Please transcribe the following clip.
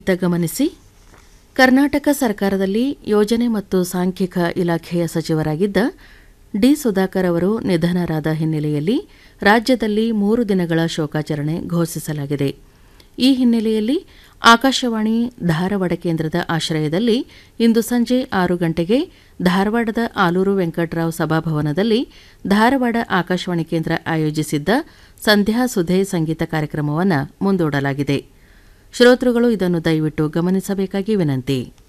ಇತ್ತ ಗಮನಿಸಿ ಕರ್ನಾಟಕ ಸರ್ಕಾರದಲ್ಲಿ ಯೋಜನೆ ಮತ್ತು ಸಾಂಖ್ಯಿಕ ಇಲಾಖೆಯ ಸಚಿವರಾಗಿದ್ದ ಡಿ ಸುಧಾಕರ್ ಅವರು ನಿಧನರಾದ ಹಿನ್ನೆಲೆಯಲ್ಲಿ ರಾಜ್ಯದಲ್ಲಿ ಮೂರು ದಿನಗಳ ಶೋಕಾಚರಣೆ ಘೋಷಿಸಲಾಗಿದೆ ಈ ಹಿನ್ನೆಲೆಯಲ್ಲಿ ಆಕಾಶವಾಣಿ ಧಾರವಾಡ ಕೇಂದ್ರದ ಆಶ್ರಯದಲ್ಲಿ ಇಂದು ಸಂಜೆ ಆರು ಗಂಟೆಗೆ ಧಾರವಾಡದ ಆಲೂರು ವೆಂಕಟರಾವ್ ಸಭಾಭವನದಲ್ಲಿ ಧಾರವಾಡ ಆಕಾಶವಾಣಿ ಕೇಂದ್ರ ಆಯೋಜಿಸಿದ್ದ ಸಂಧ್ಯಾ ಸುಧೆ ಸಂಗೀತ ಕಾರ್ಯಕ್ರಮವನ್ನು ಮುಂದೂಡಲಾಗಿದೆ ಶ್ರೋತೃಗಳು ಇದನ್ನು ದಯವಿಟ್ಟು ಗಮನಿಸಬೇಕಾಗಿ ವಿನಂತಿ